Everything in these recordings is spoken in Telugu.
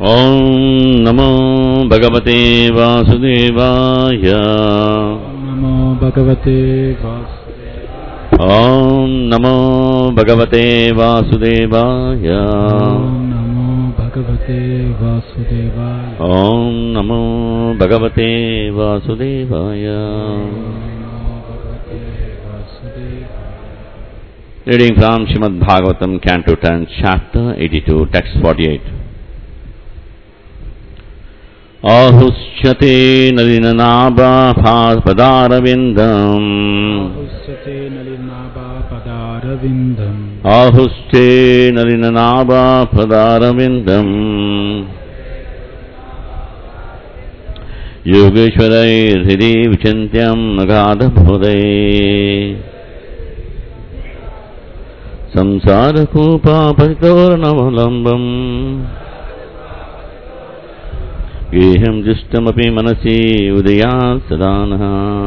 ॐ नमो भगवते वासुदेवाय नमो भगवते वासुदेवाय ॐ नमो भगवते वासुदेवाय ॐ नमो भगवते वासुदेवाय ॐ नमो भगवते वासुदेवाय नमो भगवते वासुदेवाय Reading from Srimad Bhagavatam, Canto 10, Chapter 82, Text 48. आहुश्यते नलिननाभापदारविन्दम् आहुष्यते नलिनाभापदारविन्दम् आहुश्चे नलिननाभापदारविन्दम् योगेश्वरैर्हृदि विचिन्त्यम् अगाधबोधे संसारकूपापरितोरणमवलम्बम् गेहं जुष्टमपि मनसि उदयात् सदा नः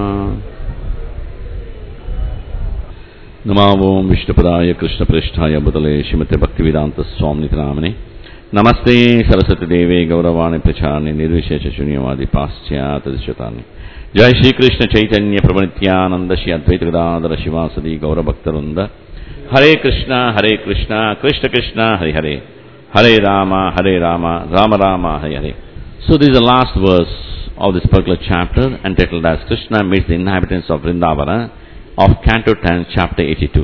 नमो ओं विष्णुपदाय कृष्णप्रेष्ठाय बुतले श्रीमते भक्तिवेदान्तस्वामिनिति नामने नमस्ते सरस्वतीदेवे गौरवाणि प्रचारणे निर्विशेषशून्यवादि पाश्चात्यदिशतानि जय श्रीकृष्ण चैतन्य प्रभनित्यानन्द श्री अद्वैत गदाधर शिवासदि गौरभक्तवृन्द हरे कृष्ण हरे कृष्ण कृष्ण कृष्ण हरे हरे हरे राम हरे राम राम राम हरे हरे So this is the last verse of this particular chapter entitled as Krishna meets the inhabitants of Vrindavana of Canto 10, chapter 82.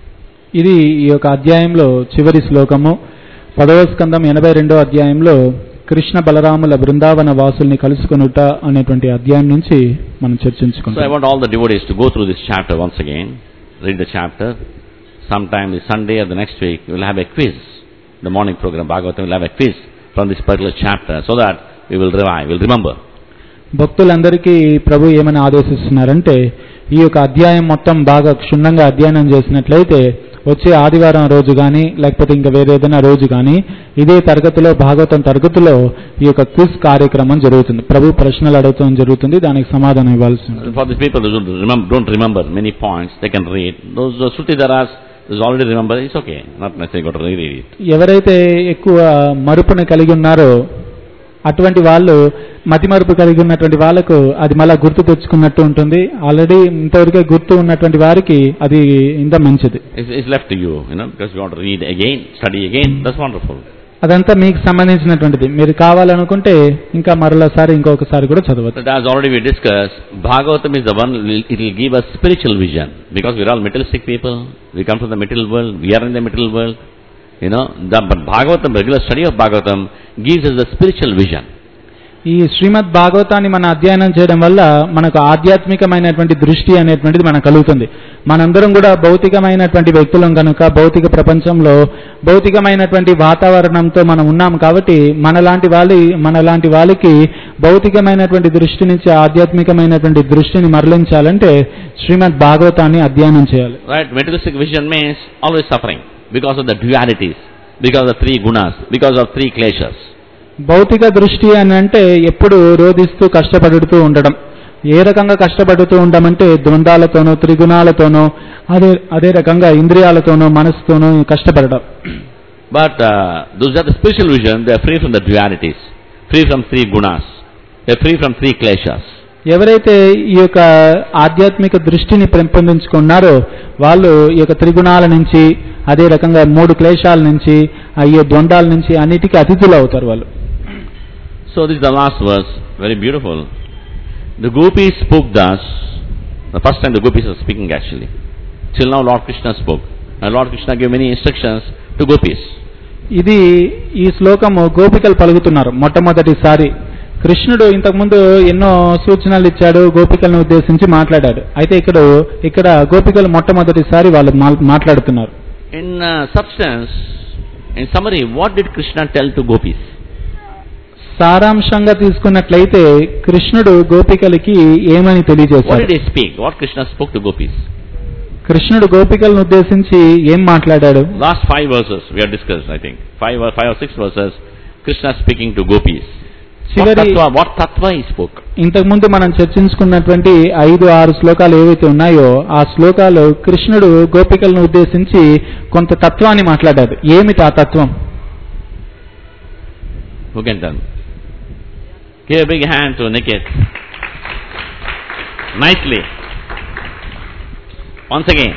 ఇది ఈ యొక్క అధ్యాయంలో చివరి శ్లోకము పదవ స్కందం ఎనభై రెండో అధ్యాయంలో కృష్ణ బలరాముల బృందావన వాసుల్ని కలుసుకొనుట అనేటువంటి అధ్యాయం నుంచి మనం So I చర్చించుకుంటాం want all the devotees to go through this chapter once again, read the chapter. Sometime this Sunday or the next week, we'll have a quiz. The morning program, Bhagavatam, will have a quiz from this particular chapter so that we will revive, we'll remember. భక్తులందరికీ ప్రభు ఏమని ఆదేశిస్తున్నారంటే ఈ యొక్క అధ్యాయం మొత్తం బాగా క్షుణ్ణంగా అధ్యయనం చేసినట్లయితే వచ్చే ఆదివారం రోజు కానీ లేకపోతే ఇంకా వేరే ఏదైనా రోజు కానీ ఇదే తరగతిలో భాగవతం తరగతిలో ఈ యొక్క క్విజ్ కార్యక్రమం జరుగుతుంది ప్రభు ప్రశ్నలు అడగటం జరుగుతుంది దానికి సమాధానం ఇవ్వాల్సి ఉంటుంది And for these people who don't remember, don't remember many points, they can read. Those uh, Srutidaras, those already remember, it's okay. Not necessarily got to reread it. ఎవరైతే ఎక్కువ మరుపుని కలిగి ఉన్నారో అటువంటి వాళ్ళు మతిమరుపు కలిగి ఉన్నటువంటి వాళ్ళకు అది మళ్ళా గుర్తు తెచ్చుకున్నట్టు ఉంటుంది ఆల్రెడీ ఇంతవరకే గుర్తు ఉన్నటువంటి వారికి అది ఇంత మంచిది It's, it's left to you, you know, because you want to read again, study again, that's wonderful. అదంతా మీకు సంబంధించినటువంటిది మీరు కావాలనుకుంటే ఇంకా మరొకసారి ఇంకొకసారి కూడా చదవచ్చు But as already we discussed, Bhagavatam is the one, it will give us spiritual vision. Because we're all materialistic people, we come from the material world, we are in the material world, you know. The, but Bhagavatam, regular study of Bhagavatam gives us the spiritual vision. ఈ శ్రీమద్ భాగవతాన్ని మన అధ్యయనం చేయడం వల్ల మనకు ఆధ్యాత్మికమైనటువంటి దృష్టి అనేటువంటిది మనకు కలుగుతుంది మనందరం కూడా భౌతికమైనటువంటి వ్యక్తులం కనుక భౌతిక ప్రపంచంలో భౌతికమైనటువంటి వాతావరణంతో మనం ఉన్నాం కాబట్టి మనలాంటి వాళ్ళి మనలాంటి వాళ్ళకి భౌతికమైనటువంటి దృష్టి నుంచి ఆధ్యాత్మికమైనటువంటి దృష్టిని మరలించాలంటే శ్రీమద్ భాగవతాన్ని అధ్యయనం చేయాలి Right? Materialistic vision means always suffering because of the dualities, because of the three gunas, because of three kleshas. భౌతిక దృష్టి అని అంటే ఎప్పుడు రోధిస్తూ కష్టపడుతూ ఉండడం ఏ రకంగా కష్టపడుతూ ఉండమంటే ద్వంద్వాలతోనో త్రిగుణాలతోనో అదే అదే రకంగా ఇంద్రియాలతోనో మనసుతోనో కష్టపడడం But uh, those are the spiritual vision, they are free from the dualities, free from three gunas, they are free from three kleshas. ఎవరైతే ఈ యొక్క ఆధ్యాత్మిక దృష్టిని పెంపొందించుకున్నారో వాళ్ళు ఈ యొక్క త్రిగుణాల నుంచి అదే రకంగా మూడు క్లేశాల నుంచి అయ్యే ద్వంద్వాల నుంచి అన్నిటికీ అతిథులు అవుతారు వాళ్ళు So this is the last verse, very beautiful. The gopis spoke thus. The first time the gopis are speaking actually. Till now Lord Krishna spoke. And Lord Krishna gave many instructions to gopis. ఇది ఈ శ్లోకము గోపికలు పలుకుతున్నారు మొట్టమొదటిసారి కృష్ణుడు ఇంతకుముందు ఎన్నో సూచనలు ఇచ్చాడు గోపికలను ఉద్దేశించి మాట్లాడాడు అయితే ఇక్కడ ఇక్కడ గోపికలు మొట్టమొదటిసారి వాళ్ళు మా- మాట్లాడుతున్నారు In uh, substance, in summary, what did Krishna tell to gopis? సారాంశంగా తీసుకున్నట్లయితే కృష్ణుడు గోపికలకి ఏమని What తెలియజేశాడు did he speak? What Krishna spoke to gopis? కృష్ణుడు గోపికలను ఉద్దేశించి ఏం మాట్లాడాడు Last five verses we have discussed, I think. Five or five or six verses, Krishna speaking to gopis. What చివరి tattva, what tattva he spoke? ఇంతకుముందు మనం చర్చించుకున్నటువంటి ఐదు ఆరు శ్లోకాలు ఏవైతే ఉన్నాయో ఆ శ్లోకాలు కృష్ణుడు గోపికలను ఉద్దేశించి కొంత తత్వాన్ని మాట్లాడాడు ఏమిటి ఆ తత్వం Who can tell? Give a big hand to Niket. Nicely. Once again.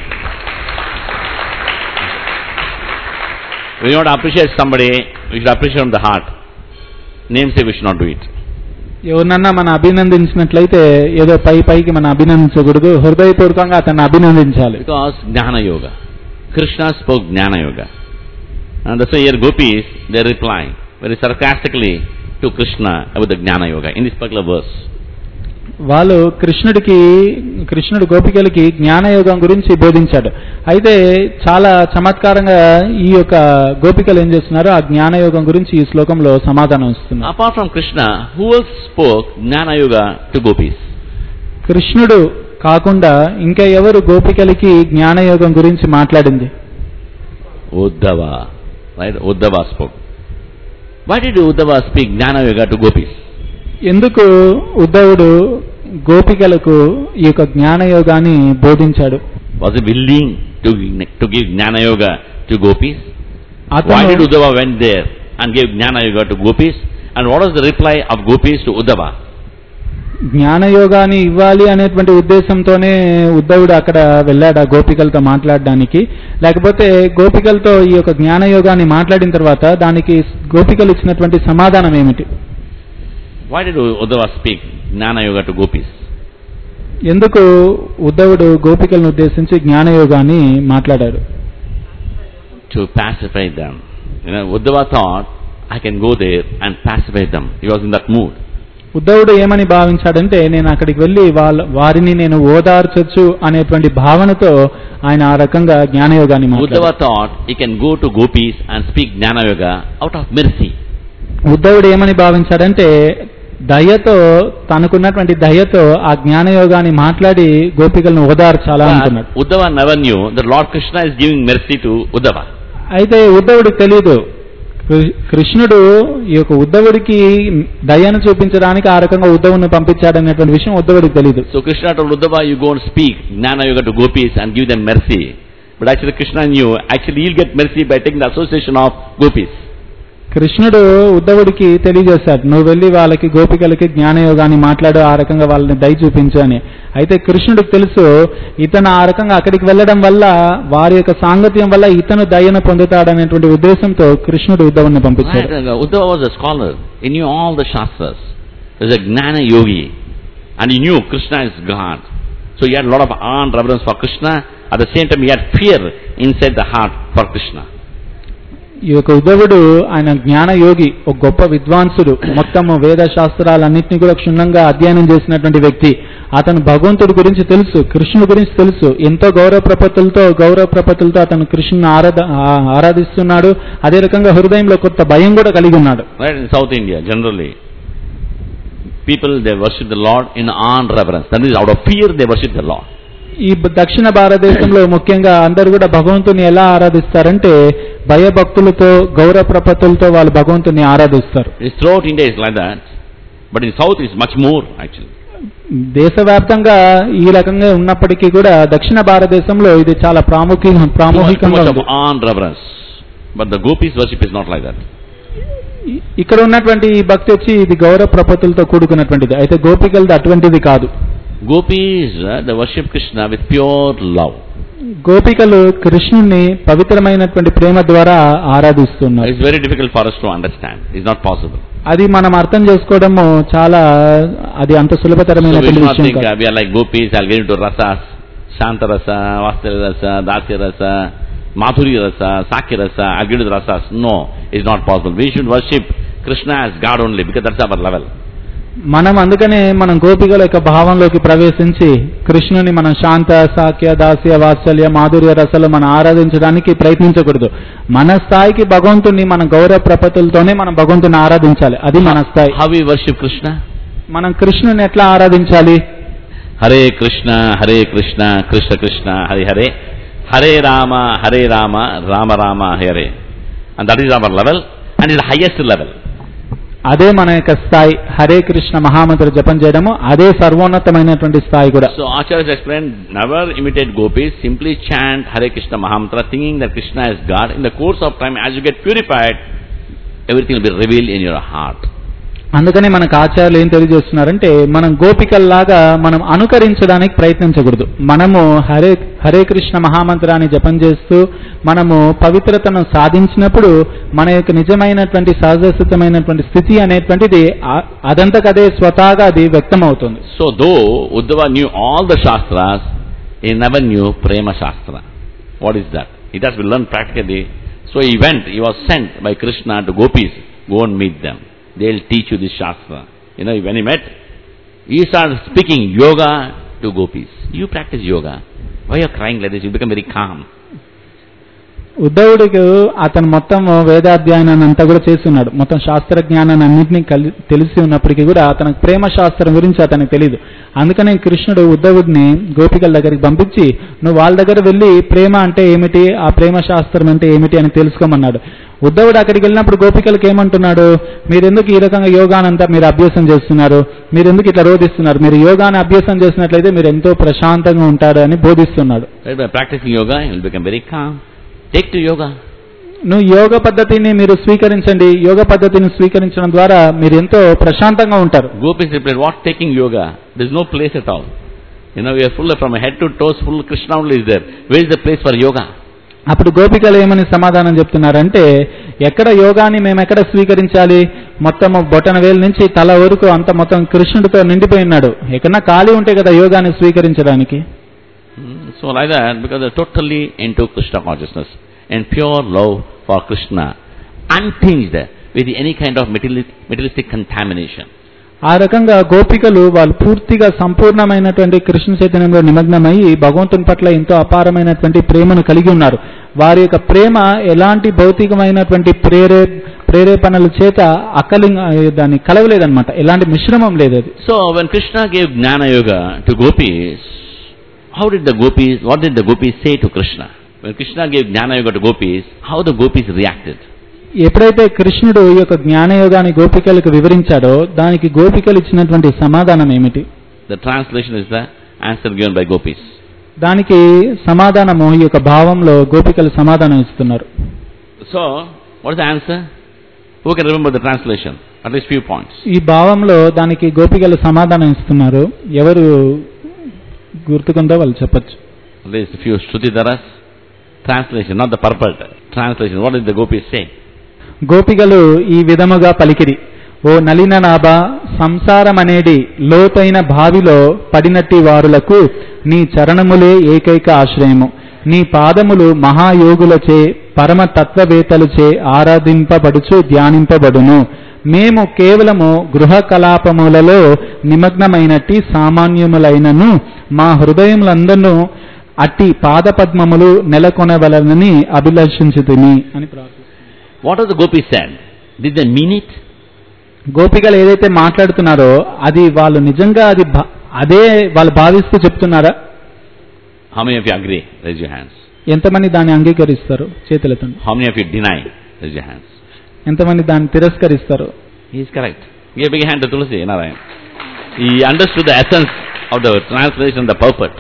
When you want to appreciate somebody, we should appreciate from the heart. Namesake, we should not do it. ఎవరినన్నా మనం అభినందించినట్లయితే ఏదో పై పైకి మనం అభినందించకూడదు హృదయపూర్వకంగా అతన్ని అభినందించాలి Because Jnana Yoga. Krishna spoke Jnana Yoga. And that's why here gopis, they reply very sarcastically to Krishna about the Jnana Yoga in this particular verse. వాళ్ళు కృష్ణుడికి కృష్ణుడు గోపికలకి జ్ఞానయోగం గురించి బోధించాడు అయితే చాలా చమత్కారంగా ఈ యొక్క గోపికలు ఏం చేస్తున్నారు ఆ జ్ఞానయోగం గురించి ఈ శ్లోకంలో సమాధానం ఇస్తున్నారు Apart from Krishna, who else spoke Jnana Yoga to gopis? కృష్ణుడు కాకుండా ఇంకా ఎవరు గోపికలకి జ్ఞానయోగం గురించి మాట్లాడింది Uddhava. Right? Uddhava spoke. Why did Uddhava speak Jnana Yoga to gopis? ఎందుకు ఉద్ధవుడు గోపికలకు ఈ యొక్క జ్ఞానయోగాన్ని బోధించాడు Was he willing to, to give Jnana Yoga to gopis? Why did అతను Uddhava went there and gave Jnana Yoga to gopis? And what was the reply of gopis to Uddhava? జ్ఞానయోగాన్ని ఇవ్వాలి అనేటువంటి ఉద్దేశంతోనే ఉద్ధవుడు అక్కడ వెళ్ళాడు ఆ గోపికలతో మాట్లాడడానికి లేకపోతే గోపికలతో ఈ యొక్క జ్ఞానయోగాన్ని మాట్లాడిన తర్వాత దానికి గోపికలు ఇచ్చినటువంటి సమాధానం ఏమిటి Why did Uddhava speak Jnana Yoga to gopis? ఎందుకు ఉద్ధవుడు గోపికలను ఉద్దేశించి జ్ఞానయోగాన్ని మాట్లాడాడు To pacify them. You know, Uddhava thought, I can go there and pacify them. He was in that mood. ఉద్ధవుడు ఏమని భావించాడంటే నేను అక్కడికి వెళ్ళి వాళ్ళ వారిని నేను ఓదార్చొచ్చు అనేటువంటి భావనతో ఆయన ఆ రకంగా జ్ఞానయోగాన్ని మాట్లాడాడు Uddhava thought he can go to gopis and speak Jnana Yoga out of mercy. ఉద్ధవుడు ఏమని భావించాడంటే దయతో తనకున్నటువంటి దయతో ఆ జ్ఞానయోగాన్ని మాట్లాడి గోపికలను ఓదార్చాలా But అనుకున్నాడు Uddhava never knew that Lord Krishna is giving mercy to Uddhava. అయితే ఉద్ధవుడికి తెలియదు కృ- కృష్ణుడు ఈ యొక్క ఉద్ధవుడికి దయను చూపించడానికి ఆ రకంగా ఉద్ధవుని పంపించాడనేటువంటి విషయం ఉద్ధవుడికి తెలియదు So Krishna told Uddhava, you go and speak Jnana Yoga to gopis and give them mercy. But actually Krishna knew, actually he'll get mercy by taking the association of gopis. కృష్ణుడు ఉద్ధవుడికి తెలియజేశాడు నువ్వు వెళ్ళి వాళ్ళకి గోపికలకి జ్ఞానయోగాన్ని మాట్లాడు ఆ రకంగా వాళ్ళని దయ చూపించు అని అయితే కృష్ణుడికి తెలుసు ఇతను ఆ రకంగా అక్కడికి వెళ్ళడం వల్ల వారి యొక్క సాంగత్యం వల్ల ఇతను దయను పొందుతాడనేటువంటి ఉద్దేశంతో కృష్ణుడు ఉద్ధవుని పంపించాడు Right, uh, Uddhava was a scholar. He knew all the Shastras. He was a Gnana yogi. And he knew Krishna is God. So he had a lot of awe and reverence for Krishna. At the same time, he had fear inside the heart for Krishna. ఈ యొక్క ఉద్ధవుడు ఆయన జ్ఞాన యోగి ఒక గొప్ప విద్వాంసుడు మొత్తం వేద శాస్త్రాలన్నింటినీ కూడా క్షుణ్ణంగా అధ్యయనం చేసినటువంటి వ్యక్తి అతను భగవంతుడి గురించి తెలుసు కృష్ణుడి గురించి తెలుసు ఎంతో గౌరవ ప్రపత్తులతో గౌరవ ప్రపత్తులతో అతను కృష్ణుని ఆరాధ ఆ- ఆరాధిస్తున్నాడు అదే రకంగా హృదయంలో కొత్త భయం కూడా కలిగి ఉన్నాడు Right, in South India, generally, people, they worship the Lord in awe and reverence. That is, out of fear, they worship the Lord. ఈ బ- దక్షిణ భారతదేశంలో ముఖ్యంగా అందరూ కూడా భగవంతుని ఎలా ఆరాధిస్తారంటే భయభక్తులతో గౌరవ ప్రపత్తులతో వాళ్ళు భగవంతుని ఆరాధిస్తారు It's throughout India is like that. But in South, it's much more, actually. దేశవ్యాప్తంగా ఈ రకంగా ఉన్నప్పటికీ కూడా దక్షిణ భారతదేశంలో ఇది చాలా ప్రాముఖ్య Too much, too ప్రాముఖ్యంగా much of ఉంది awe and reverence. But the gopis worship is not like that. ఇ- ఇక్కడ ఉన్నటువంటి ఈ భక్తి వచ్చి ఇది గౌరవ ప్రపత్తులతో కూడుకున్నటువంటిది అయితే గోపికలది అటువంటిది కాదు Gopis, uh, they worship Krishna with pure love. గోపికలు కృష్ణుణ్ణి పవిత్రమైనటువంటి ప్రేమ ద్వారా ఆరాధిస్తున్నారు It's very difficult for us to understand. It's not possible. అది మనం అర్థం చేసుకోవడము చాలా అది అంత So we సులభతరమైనటువంటి should not విషయం think uh, కాదు we are like gopis, I'll get into rasas, Shanta rasa, Vastra rasa, Dasya rasa, Madhuri rasa, Sakya rasa, I'll get into the rasas. No, it's not possible. We should worship Krishna as God only because that's our level. మనం అందుకనే మనం గోపికల యొక్క భావంలోకి ప్రవేశించి కృష్ణుని మనం శాంత సాఖ్య దాస్య వాత్సల్య మాధుర్య రసలు మనం ఆరాధించడానికి ప్రయత్నించకూడదు మన స్థాయికి భగవంతుని మన గౌరవ ప్రపత్తులతోనే మనం భగవంతుని ఆరాధించాలి అది మన స్థాయి How we worship Krishna? మనం కృష్ణుని ఎట్లా ఆరాధించాలి Hare Krishna, Hare Krishna, Krishna Krishna, Hare Hare, Hare Rama, Hare Rama, Rama Rama, Hare. And that is our level and it's the highest level. అదే మన యొక్క స్థాయి హరే కృష్ణ మహామంత్ర జపం చేయడము అదే సర్వోన్నతమైనటువంటి స్థాయి కూడా So Acharya explained, never imitate gopis, simply chant Hare Krishna Mahamantra thinking that Krishna is God. In the course of time, as you get purified, everything will be revealed in your heart. అందుకని మనకు ఆచార్యులు ఏం తెలియజేస్తున్నారంటే మనం గోపికల్లాగా మనం అనుకరించడానికి ప్రయత్నించకూడదు మనము హరే హరే కృష్ణ మహామంత్రాన్ని జపం చేస్తూ మనము పవిత్రతను సాధించినప్పుడు మన యొక్క నిజమైనటువంటి సహజసిద్ధమైనటువంటి స్థితి అనేటువంటిది ఆ- అదంతకదే స్వతహాగా అది వ్యక్తమవుతుంది So though Uddhava knew all the Shastras, he never knew Prema Shastra. What is that? It has been learned practically. So he went, he was sent by Krishna to gopis, go and meet them. They'll teach you this Shastra. You know, when he met, he started speaking yoga to gopis. You practice yoga. Why are you crying like this? You become very calm. ఉద్ధవుడికి అతను మొత్తం వేదాధ్యయనాన్ని అంతా కూడా చేస్తున్నాడు మొత్తం శాస్త్ర జ్ఞానాన్ని అన్నింటినీ కలి తెలిసి ఉన్నప్పటికీ కూడా అతనికి ప్రేమ శాస్త్రం గురించి అతనికి తెలియదు అందుకనే కృష్ణుడు ఉద్ధవుడిని గోపికల దగ్గరికి పంపించి నువ్వు వాళ్ళ దగ్గర వెళ్ళి ప్రేమ అంటే ఏమిటి ఆ ప్రేమ శాస్త్రం అంటే ఏమిటి అని తెలుసుకోమన్నాడు ఉద్ధవుడు అక్కడికి వెళ్ళినప్పుడు గోపికలకు ఏమంటున్నాడు మీరెందుకు ఈ రకంగా యోగానంతా మీరు అభ్యాసం చేస్తున్నారు మీరు ఎందుకు ఇట్లా రోధిస్తున్నారు మీరు యోగాన్ని అభ్యాసం చేసినట్లయితే మీరు ఎంతో ప్రశాంతంగా ఉంటారు అని బోధిస్తున్నాడు Right? By practicing yoga, you will become very calm. Take to yoga. నువ్వు యోగ పద్ధతిని మీరు స్వీకరించండి యోగ పద్ధతిని స్వీకరించడం ద్వారా మీరు ఎంతో ప్రశాంతంగా ఉంటారు Gopis replied, what taking yoga? There's no place at all. You know, we are full of, from head to toes, full Krishna only is there. Where is the place for yoga? అప్పుడు గోపికలు ఏమని సమాధానం చెప్తున్నారంటే ఎక్కడ యోగాని మేము ఎక్కడ స్వీకరించాలి మొత్తం బొటన వేలు నుంచి తల వరకు అంత మొత్తం కృష్ణుడితో నిండిపోయి ఉన్నాడు ఎక్కడన్నా ఖాళీ ఉంటే కదా యోగాన్ని స్వీకరించడానికి Hmm, So like that, because they're totally into Krishna consciousness and pure love for Krishna, untinged with any kind of materiali- materialistic contamination. ఆ రకంగా గోపికలు వాళ్ళు పూర్తిగా సంపూర్ణమైనటువంటి కృష్ణ చైతన్యంలో నిమగ్నమయ్యి భగవంతుని పట్ల ఎంతో అపారమైనటువంటి ప్రేమను కలిగి ఉన్నారు వారి యొక్క ప్రేమ ఎలాంటి భౌతికమైనటువంటి ప్రేరే ప్రేరేపణల చేత అకలి దాన్ని కలవలేదన్నమాట ఎలాంటి మిశ్రమం లేదు అది So when Krishna gave Jnana Yoga to gopis, how did the gopis, what did the gopis say to Krishna? When Krishna gave Jnana Yoga to gopis, how the gopis reacted? ఎప్పుడైతే కృష్ణుడు ఈ యొక్క జ్ఞానయోగాన్ని గోపికలకు వివరించాడో దానికి గోపికలు ఇచ్చినటువంటి సమాధానం ఏమిటి The translation is the answer given by gopis. దానికి సమాధానము ఈ యొక్క భావంలో గోపికలు సమాధానం ఇస్తున్నారు So, what is the answer? Who can remember the translation? At least few points. ఈ భావంలో దానికి గోపికలు సమాధానం ఇస్తున్నారు ఎవరు గుర్తుకుందో వాళ్ళు చెప్పచ్చు At least few Shrutidaras. Translation, not the purport. Translation, what did the gopis say? గోపికలు ఈ విధముగా పలికిరి ఓ నలిన నాభ సంసారమనేది లోతైన బావిలో పడినట్టి వారులకు నీ చరణములే ఏకైక ఆశ్రయము నీ పాదములు మహాయోగులచే పరమ తత్వవేత్తలచే ఆరాధింపబడుచు ధ్యానింపబడును మేము కేవలము గృహ కలాపములలో నిమగ్నమైనట్టి సామాన్యములైనను మా హృదయములందరూ అట్టి పాదపద్మములు నెలకొనవలనని అభిలషించుతిని అని ప్రార్థిస్తున్నాను What have the gopis said? Did they mean it? గోపికలు ఏదైతే మాట్లాడుతున్నారో అది వాళ్ళు నిజంగా అది భా- అదే వాళ్ళు భావిస్తూ చెప్తున్నారా How many of you agree? Raise your hands. ఎంతమంది దాన్ని అంగీకరిస్తారు చేతులతో How many of you deny? Raise your hands. ఎంతమంది దాన్ని తిరస్కరిస్తారు He is correct. Give a big hand to Tulsi Narayan. He understood the essence of the translation, the purport.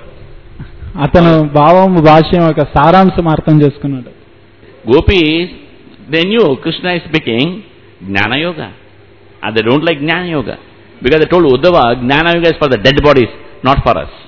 అతను భావం భాష్యం యొక్క సారాంశం అర్థం చేసుకున్నాడు Gopis, they knew Krishna is speaking Jnana Yoga. And they don't like Jnana Yoga. Because they told Uddhava, Jnana Yoga is for the dead bodies, not for us.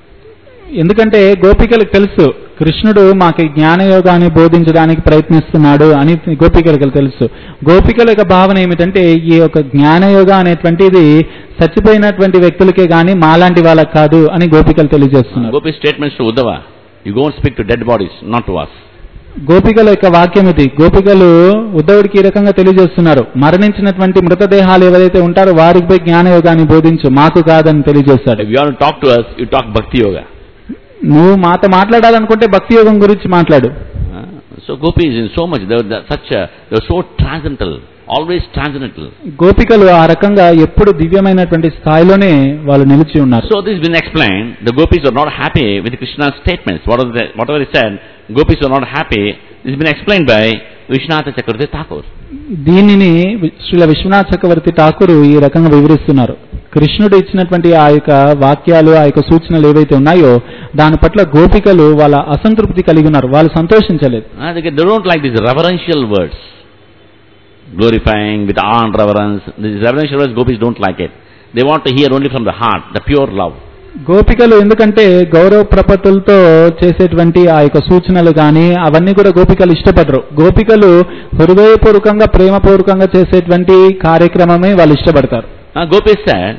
ఎందుకంటే గోపికలకు తెలుసు కృష్ణుడు మాకు ఈ జ్ఞానయోగాన్ని బోధించడానికి ప్రయత్నిస్తున్నాడు అని గోపికలకు తెలుసు గోపికల యొక్క భావన ఏమిటంటే ఈ యొక్క జ్ఞానయోగ అనేటువంటిది చచ్చిపోయినటువంటి వ్యక్తులకే గాని మాలాంటి వాళ్ళకి కాదు అని గోపికలు తెలియజేస్తున్నారు Gopi's statements to Uddhava, you go and speak to dead bodies, not to us. గోపికల యొక్క వాక్యం ఇది గోపికలు ఉద్ధవుడికి ఈ రకంగా తెలియజేస్తున్నారు మరణించినటువంటి మృతదేహాలు ఎవరైతే ఉంటారో వారికి పోయి జ్ఞానయోగాన్ని బోధించు మాకు కాదని తెలియజేస్తాడు If you want to talk to us, you talk Bhakti Yoga. నువ్వు మాతో మాట్లాడాలనుకుంటే భక్తి యోగం గురించి మాట్లాడు Uh, So gopis in so much, they were the- such a, they were so transcendental, always transcendental. గోపికలు ఆ రకంగా ఎప్పుడు దివ్యమైనటువంటి స్థాయిలోనే వాళ్ళు నిలిచి ఉన్నారు So this has been explained. The gopis were not happy with Krishna's statements. Whatever, they, whatever he said, gopis were not happy. This has been explained by Vishwanath Chakravarti Thakur. దీనిని వి- శ్రీల విశ్వనాథ్ చక్రవర్తి ఠాకూర్ ఈ రకంగా వివరిస్తున్నారు కృష్ణుడు ఇచ్చినటువంటి ఆ యొక్క వాక్యాలు ఆ యొక్క సూచనలు ఏవైతే ఉన్నాయో దాని పట్ల గోపికలు వాళ్ళ అసంతృప్తి కలిగి ఉన్నారు వాళ్ళు సంతోషించలేదు Uh, they, get- they don't like these reverential words. glorifying with awe and reverence. These reverential words, gopis don't like it. They want to hear only from the heart, the pure love. గోపికలు ఎందుకంటే గౌరవ ప్రపత్తులతో చేసేటువంటి ఆ యొక్క సూచనలు కానీ అవన్నీ కూడా గోపికలు ఇష్టపడరు గోపికలు హృదయపూర్వకంగా ప్రేమపూర్వకంగా చేసేటువంటి కార్యక్రమమే వాళ్ళు ఇష్టపడతారు Now gopis said,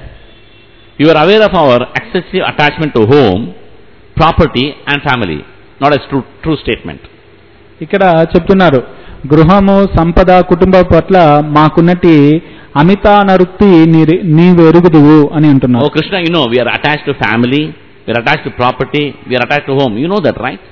you are aware of our excessive attachment to home, property and family. Not as true, true statement. ఇక్కడ చెప్తున్నారు గృహము సంపద కుటుంబం పట్ల మాకున్నటి అమితానరుక్తి నీ- నీవు ఎరుగుదువు అని Oh అంటున్నారు Krishna, you know, we are attached to family, we are attached to property, we are attached to home. You know that, right?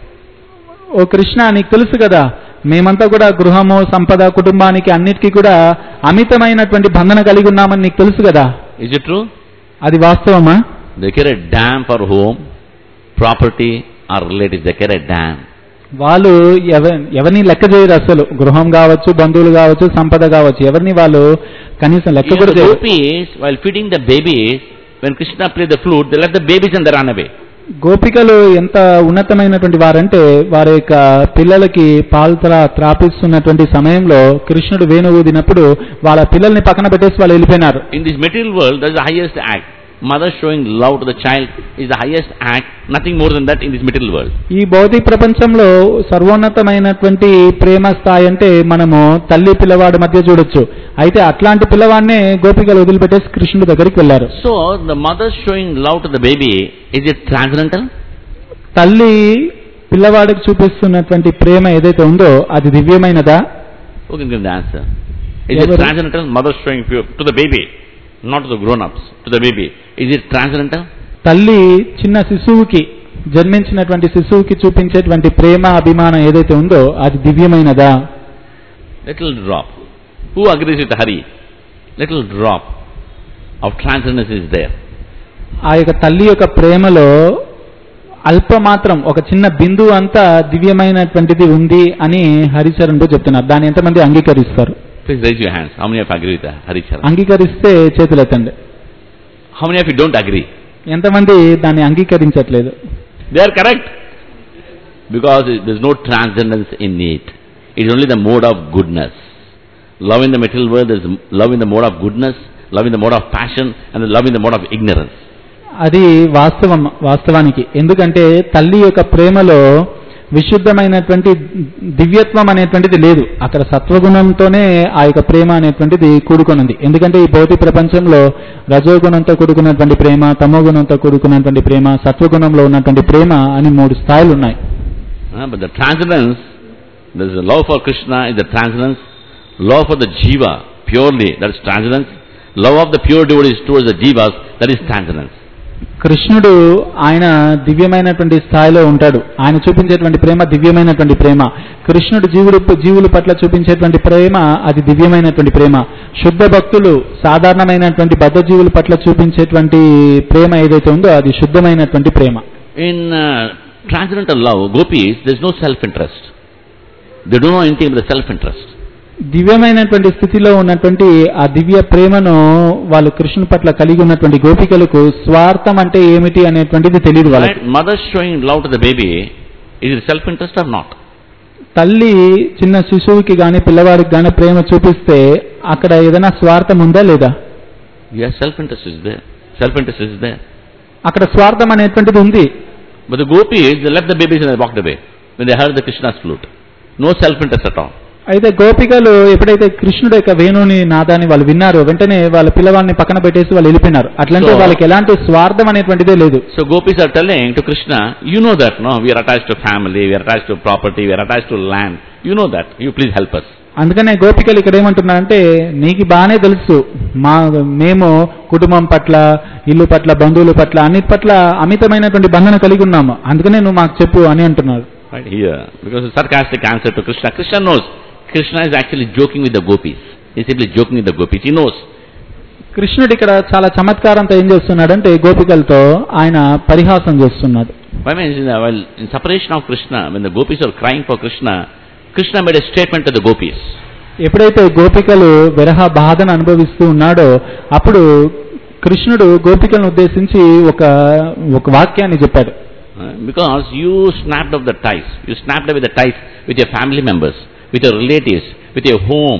ఓ కృష్ణ నీకు తెలుసు కదా మేమంతా కూడా గృహము సంపద కుటుంబానికి అన్నిటికీ కూడా అమితమైనటువంటి బంధన కలిగి ఉన్నామని నీకు తెలుసు కదా Is it true? అది వాస్తవమా They care a damn for home, property or relatives. They care a damn. వాళ్ళు ఎవ ఎవరిని లెక్క చేయరు అసలు గృహం కావచ్చు బంధువులు కావచ్చు సంపద కావచ్చు ఎవరిని వాళ్ళు కనీసం లెక్క Even కూడా the చేయరు gopis, while feeding the babies, when Krishna played the flute, they left the babies and they ran away. గోపికలు ఎంత ఉన్నతమైనటువంటి వారంటే వారి యొక్క పిల్లలకి పాలు త్రా త్రాపిస్తున్నటువంటి సమయంలో కృష్ణుడు వేణువు ఊదినప్పుడు వాళ్ళ పిల్లల్ని పక్కన పెట్టేసి వాళ్ళు వెళ్ళిపోయినారు In this material world, that is the highest act. Mother showing love to the child is the highest act. Nothing more than that in this material world. ఈ భౌతిక ప్రపంచంలో సర్వోన్నతమైనటువంటి ప్రేమ స్థాయి అంటే మనము తల్లి పిల్లవాడి మధ్య చూడొచ్చు అయితే అట్లాంటి పిల్లవాడినే గోపికలు వదిలిపెట్టేసి కృష్ణుడి దగ్గరికి వెళ్ళారు So, the mother showing love to the baby, is it transcendental? తల్లి పిల్లవాడికి చూపిస్తున్నటువంటి ప్రేమ ఏదైతే ఉందో అది దివ్యమైనదా Who can give the answer? Is it Every- transcendental? Mother showing pure, to the baby, not to the grown-ups, to the baby. Is it transcendental? తల్లి చిన్న శిశువుకి జన్మించినటువంటి శిశువుకి చూపించేటువంటి ప్రేమ అభిమానం ఏదైతే ఉందో అది దివ్యమైనదా Little drop. Who agrees with Hari? Little drop of transcendence is there. ఆ యొక్క తల్లి యొక్క ప్రేమలో అల్పమాత్రం ఒక చిన్న బిందువు అంతా దివ్యమైనటువంటిది ఉంది అని హరిచరణ్తో చెప్తున్నారు దాన్ని ఎంతమంది అంగీకరిస్తారు Please raise your hands. How many of you agree with Hari Charan? అంగీకరిస్తే చేతులెత్తండి How many of you don't agree? ఎంతమంది దాన్ని అంగీకరించట్లేదు They are correct. Because there is no transcendence in it. It is only the mode of goodness. Love in the material world is love in the mode of goodness, love in the mode of passion, and the love in the mode of ignorance. అది వాస్తవం వాస్తవానికి ఎందుకంటే తల్లి యొక్క ప్రేమలో విశుద్ధమైనటువంటి దివ్యత్వం అనేటువంటిది లేదు అక్కడ సత్వగుణంతోనే ఆ యొక్క ప్రేమ అనేటువంటిది కూడుకొనుంది ఎందుకంటే ఈ భౌతిక ప్రపంచంలో రజోగుణంతో కూడుకున్నటువంటి ప్రేమ తమోగుణంతో కూడుకున్నటువంటి ప్రేమ సత్వగుణంలో ఉన్నటువంటి ప్రేమ అని మూడు స్థాయిలు ఉన్నాయి Uh, but the transcendence, there is a love for Krishna is the transcendence, love for the jiva purely, that is transcendence, love of the pure devotees towards the jivas, that is transcendence. కృష్ణుడు ఆయన దివ్యమైనటువంటి స్థాయిలో ఉంటాడు ఆయన చూపించేటువంటి ప్రేమ దివ్యమైనటువంటి ప్రేమ కృష్ణుడు జీవుడు జీవుల పట్ల చూపించేటువంటి ప్రేమ అది దివ్యమైనటువంటి ప్రేమ శుద్ధ భక్తులు సాధారణమైనటువంటి బద్ధ జీవుల పట్ల చూపించేటువంటి ప్రేమ ఏదైతే ఉందో అది శుద్ధమైనటువంటి ప్రేమ In uh, transcendental love, gopis, there is no self-interest. They don't know anything but the self-interest. దివ్యమైనటువంటి స్థితిలో ఉన్నటువంటి ఆ దివ్య ప్రేమను వాళ్ళు కృష్ణుని పట్ల కలిగి ఉన్నటువంటి గోపికలకు స్వార్థం అంటే ఏమిటి అనేటువంటిది తెలియదు వాళ్ళకి Right? Mother showing love to the baby, is it self-interest or not? తల్లి చిన్న శిశువుకి గాని పిల్లవాడికి గాని ప్రేమ చూపిస్తే అక్కడ ఏదైనా స్వార్థం ఉందా లేదా Yes, self-interest is there. Self-interest is there. అక్కడ స్వార్థం అనేటువంటిది ఉంది But the gopis, they left the babies and they walked away when they heard the Krishna's flute. No self-interest at all. అయితే గోపికలు ఎప్పుడైతే కృష్ణుడు యొక్క వేణుని నాదాన్ని వాళ్ళు విన్నారో వెంటనే వాళ్ళ పిల్లవాడిని పక్కన పెట్టేసి వాళ్ళు వెళ్ళిపోయినారు అట్లంటే So- వాళ్ళకి ఎలాంటి స్వార్థం అనేటువంటిదే లేదు So gopis are telling to Krishna, you know that, no? We are attached to family, we are attached to property, we are attached to land. You know that. You please help us. అందుకనే గోపికలు ఇక్కడ ఏమంటున్నారంటే నీకు బాగానే తెలుసు మా మేము కుటుంబం పట్ల ఇల్లు పట్ల బంధువుల పట్ల అన్నిటి పట్ల అమితమైనటువంటి బంధన కలిగి ఉన్నాము అందుకనే నువ్వు మాకు చెప్పు అని అంటున్నారు Right here. Because the sarcastic answer to Krishna. Krishna knows. Krishna is actually joking with the gopis. He's simply joking with the gopis. He knows. కృష్ణుడు ఇక్కడ చాలా చమత్కారంతో ఏం చేస్తున్నాడంటే గోపికలతో ఆయన పరిహాసం చేస్తున్నాడు Why means in the, well, in separation of Krishna, when the gopis are crying for Krishna, Krishna made a statement to the gopis. ఎప్పుడైతే గోపికలు విరహ బాధను అనుభవిస్తూ ఉన్నాడో అప్పుడు కృష్ణుడు గోపికలను ఉద్దేశించి ఒక ఒక వాక్యాన్ని చెప్పాడు Uh, because you snapped off the ties. You snapped away the ties with your family members, with your relatives, with your home,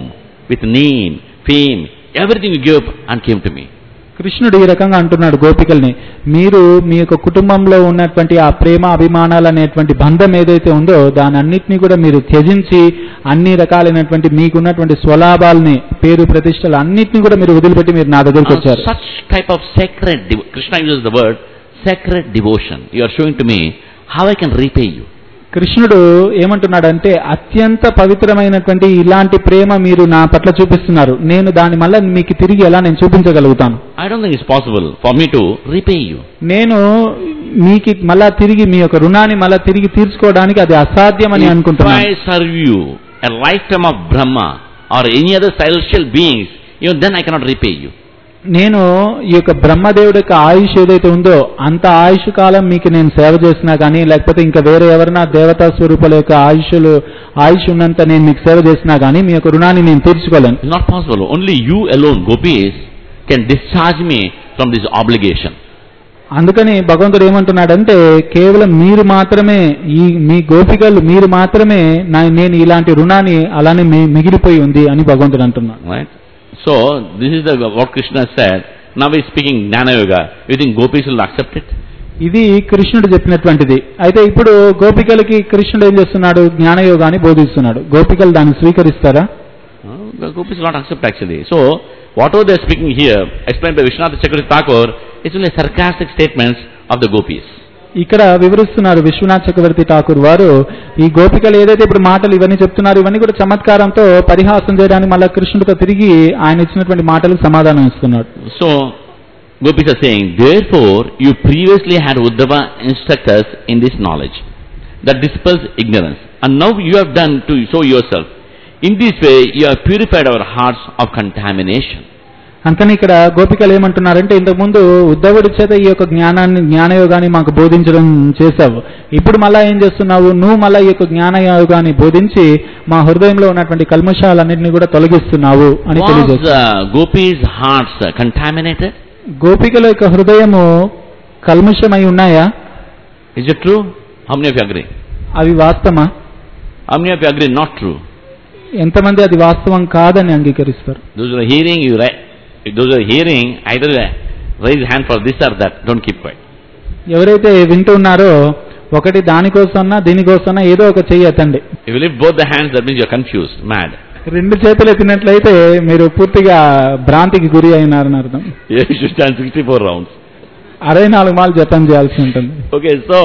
with name, fame, everything you gave up and came to me. కృష్ణుడు ఈ రకంగా అంటున్నాడు గోపికల్ని మీరు మీ యొక్క కుటుంబంలో ఉన్నటువంటి ఆ ప్రేమ అభిమానాలు అనేటువంటి బంధం ఏదైతే ఉందో దాని అన్నిటినీ కూడా మీరు త్యజించి అన్ని రకాలైనటువంటి మీకున్నటువంటి స్వలాభాలని పేరు ప్రతిష్టలు అన్నిటినీ కూడా మీరు వదిలిపెట్టి మీరు నా దగ్గరికి Now, వచ్చారు such type of sacred, devo- Krishna uses the word sacred devotion. You are showing to me how I can repay you. కృష్ణుడు ఏమంటున్నాడంటే అత్యంత పవిత్రమైనటువంటి ఇలాంటి ప్రేమ మీరు నా పట్ల చూపిస్తున్నారు నేను దాని మళ్ళీ మీకు తిరిగి ఎలా నేను చూపించగలుగుతాను I don't think it's possible for me to repay you. నేను మీకు మళ్ళా తిరిగి మీ యొక్క రుణాన్ని మళ్ళా తిరిగి తీర్చుకోవడానికి అది అసాధ్యమని If అనుకుంటున్నాను I serve you a lifetime of Brahma or any other celestial beings, even then I cannot repay you. నేను ఈ యొక్క బ్రహ్మదేవుడి యొక్క ఆయుష్ ఏదైతే ఉందో అంత ఆయుష్ కాలం మీకు నేను సేవ చేసినా కానీ లేకపోతే ఇంకా వేరే ఎవరైనా దేవతా స్వరూపాల యొక్క ఆయుష్లు ఆయుష్ ఉన్నంత నేను మీకు సేవ చేసినా కానీ మీ యొక్క రుణాన్ని నేను తీర్చుకోలేను It's not possible. Only you alone, gopis, can discharge me from this obligation. అందుకని భగవంతుడు ఏమంటున్నాడంటే కేవలం మీరు మాత్రమే ఈ మీ గోపికలు మీరు మాత్రమే నా నేను ఇలాంటి రుణాన్ని అలానే మి- మిగిలిపోయి ఉంది అని భగవంతుడు అంటున్నాడు Right? So, this is the, what Krishna said. Now he is speaking Jnana Yoga. You think gopis will accept it? ఇది కృష్ణుడు చెప్పినటువంటిది అయితే ఇప్పుడు గోపికలకి కృష్ణుడు ఏం చేస్తున్నాడు జ్ఞానయోగాన్ని బోధిస్తున్నాడు గోపికలు దాన్ని స్వీకరిస్తారా Uh, the gopis will not accept actually. So, whatever they are speaking here, explained by Vishwanath Chakravarti Thakur, it's only sarcastic statements of the gopis. ఇక్కడ వివరిస్తున్నారు విశ్వనాథ్ చక్రవర్తి ఠాకూర్ వారు ఈ గోపికలు ఏదైతే ఇప్పుడు మాటలు ఇవన్నీ చెప్తున్నారు ఇవన్నీ కూడా చమత్కారంతో పరిహాసం చేయడానికి మళ్ళీ కృష్ణుడితో తిరిగి ఆయన ఇచ్చినటువంటి మాటలకు సమాధానం ఇస్తున్నాడు So, gopis are saying, therefore, you previously had Uddhava instruct us in this knowledge that dispels ignorance. And now you have done to show yourself. In this way, you have purified our hearts of contamination. అందుకని ఇక్కడ గోపికలు ఏమంటున్నారంటే ఇంతకుముందు ఉద్ధవుడి చేత ఈ యొక్క జ్ఞానాన్ని జ్ఞానయోగాన్ని మాకు బోధించడం చేశావు ఇప్పుడు మళ్ళా ఏం చేస్తున్నావు నువ్వు మళ్ళా ఈ యొక్క జ్ఞానయోగాన్ని బోధించి మా హృదయంలో ఉన్నటువంటి కల్మషాలన్నింటినీ కూడా తొలగిస్తున్నావు అని Was తెలియజేస్తారు uh, gopis' hearts uh, contaminated? గోపికల యొక్క హృదయము కల్మషమై ఉన్నాయా Is it true? How many of you agree? అవి వాస్తవమా How many of you agree not true? ఎంతమంది అది వాస్తవం కాదని అంగీకరిస్తారు Those who are hearing, you right. Those who are hearing, either uh, raise hand for this or that. Don't keep quiet. ఎవరైతే వింటున్నారో ఒకటి దానికోసమన్నా దీనికోసమన్నా ఏదో ఒక చెయ్యి ఎత్తండి If you lift both the hands, that means you are confused, mad. రెండు చేతులు ఎత్తినట్లయితే మీరు పూర్తిగా భ్రాంతికి గురి అయినారని అర్థం You should stand 64 rounds. అరవై నాలుగు మాలు జపం చేయాల్సి ఉంటుంది Okay, so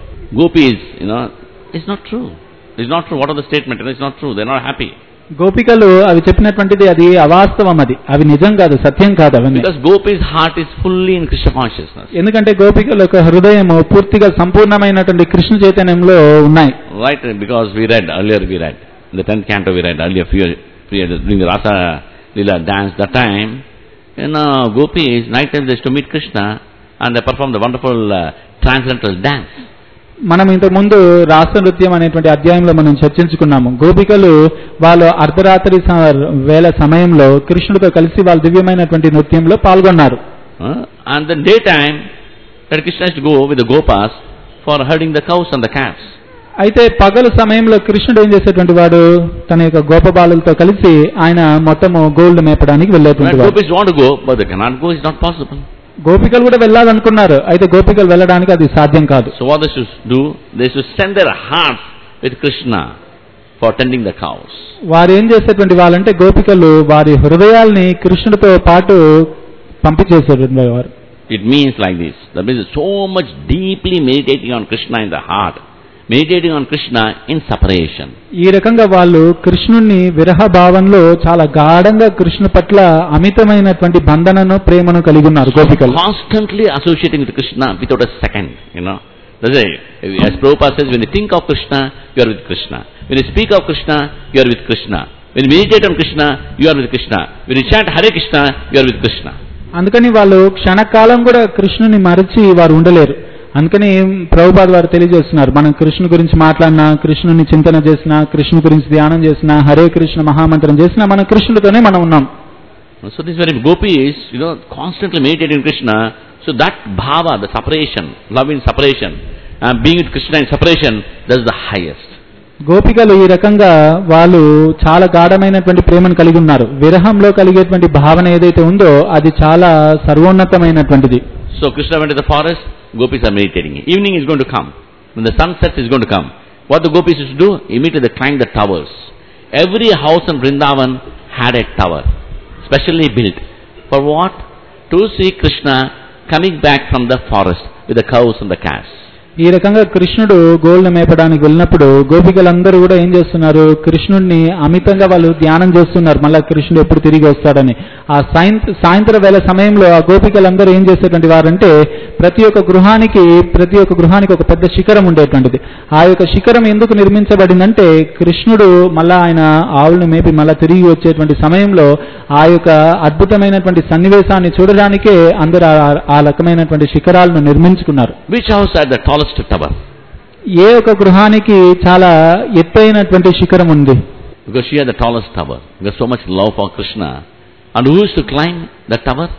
gopis, you know, it's not true. It's not true. What are the statement? It's not true. They're not happy. గోపికలు అవి చెప్పినటువంటిది అది అవాస్తవం అది అవి నిజం కాదు సత్యం కాదు అవన్నీ Because gopis' heart is fully in Krishna consciousness. ఎందుకంటే గోపికల యొక్క హృదయం పూర్తిగా సంపూర్ణమైనటువంటి కృష్ణ చైతన్యంలో ఉన్నాయి Right? Because we read, earlier we read, in the 10th canto we read, earlier few, few, during the Rasa Lila dance, that time, you know, gopis, night time they used to meet Krishna and they perform the wonderful uh, transcendental dance. మనం ఇంతకు ముందు రాష్ట్ర నృత్యం అనేటువంటి అధ్యాయంలో మనం చర్చించుకున్నాము గోపికలు వాళ్ళు అర్ధరాత్రి స- వేళ సమయంలో కృష్ణుడితో కలిసి వాళ్ళ దివ్యమైనటువంటి నృత్యంలో పాల్గొన్నారు Uh, and the daytime, that Krishna used to go with the gopas for herding the cows and the calves. అయితే పగలు సమయంలో కృష్ణుడు ఏం చేసేటువంటి వాడు తన యొక్క గోపబాలులతో కలిసి ఆయన మొత్తము గోల్డ్ మేపడానికి When వెళ్ళేటువంటి వాడు gopis want to go, but they cannot go, it's not possible. గోపికలు కూడా వెళ్ళాలనుకున్నారు అయితే గోపికలు వెళ్ళడానికి అది సాధ్యం కాదు So what they should do, they should send their hearts with Krishna for tending the cows. వారు ఏం చేసేటువంటి వాళ్ళంటే గోపికలు వారి హృదయాల్ని కృష్ణుడితో పాటు పంపించేసేటువంటి వారు It means like this. That means so much deeply meditating on Krishna in the heart. Meditating on Krishna in separation. ఈ రకంగా వాళ్ళు కృష్ణుణ్ణి విరహ భావంలో చాలా గాఢంగా కృష్ణ పట్ల అమితమైనటువంటి బంధనను ప్రేమను కలిగి ఉన్నారు గోపికలు Constantly associating with Krishna without a second, you know. That's why, as Prabhupada says, when you think of Krishna, you are with Krishna. When you speak of Krishna, you are with Krishna. When you meditate on Krishna, you are with Krishna. When you chant Hare Krishna, you are with Krishna. అందుకని వాళ్ళు క్షణకాలం కూడా కృష్ణుని మరచి వారు ఉండలేరు అందుకని ప్రభుపాద వారు తెలియజేస్తున్నారు మనం కృష్ణు గురించి మాట్లాడినా కృష్ణుని చింతన చేసినా కృష్ణు గురించి ధ్యానం చేసినా హరే కృష్ణ మహామంత్రం చేసినా మనం కృష్ణుడితోనే మనం ఉన్నాం So this very gopis, you know, constantly meditating Krishna. So that bhava, the separation, love in separation, and being with Krishna in separation, that's the highest. గోపికలు ఈ రకంగా వాళ్ళు చాలా గాఢమైనటువంటి ప్రేమను కలిగి ఉన్నారు విరహంలో కలిగేటువంటి భావన ఏదైతే ఉందో అది చాలా సర్వోన్నతమైనటువంటిది So Krishna went to the forest, gopis are meditating. Evening is going to come. When the sun sets is going to come. What the gopis used to do? Immediately they climbed the towers. Every house in Vrindavan had a tower, specially built. For what? To see Krishna coming back from the forest with the cows and the calves. ఈ రకంగా కృష్ణుడు గోవులను మేపడానికి వెళ్ళినప్పుడు గోపికలందరూ కూడా ఏం చేస్తున్నారు కృష్ణుడిని అమితంగా వాళ్ళు ధ్యానం చేస్తున్నారు మళ్ళా కృష్ణుడు ఎప్పుడు తిరిగి వస్తాడని ఆ సాయంత్ర సాయంత్రం వేళ సమయంలో ఆ గోపికలందరూ ఏం చేసేటువంటి వారంటే ప్రతి ఒక్క గృహానికి ప్రతి ఒక్క గృహానికి ఒక పెద్ద శిఖరం ఉండేటువంటిది ఆ యొక్క శిఖరం ఎందుకు నిర్మించబడిందంటే కృష్ణుడు మళ్ళా ఆయన ఆవులను మేపి మళ్ళా తిరిగి వచ్చేటువంటి సమయంలో ఆ యొక్క అద్భుతమైనటువంటి సన్నివేశాన్ని చూడడానికే అందరూ ఆ- ఆ రకమైనటువంటి శిఖరాలను నిర్మించుకున్నారు Which house had the tallest tower? ఏ ఒక గృహానికి చాలా ఎత్తైనటువంటి శిఖరం ఉంది Because she had the tallest tower. Because so much love for Krishna. And who used to climb the tower?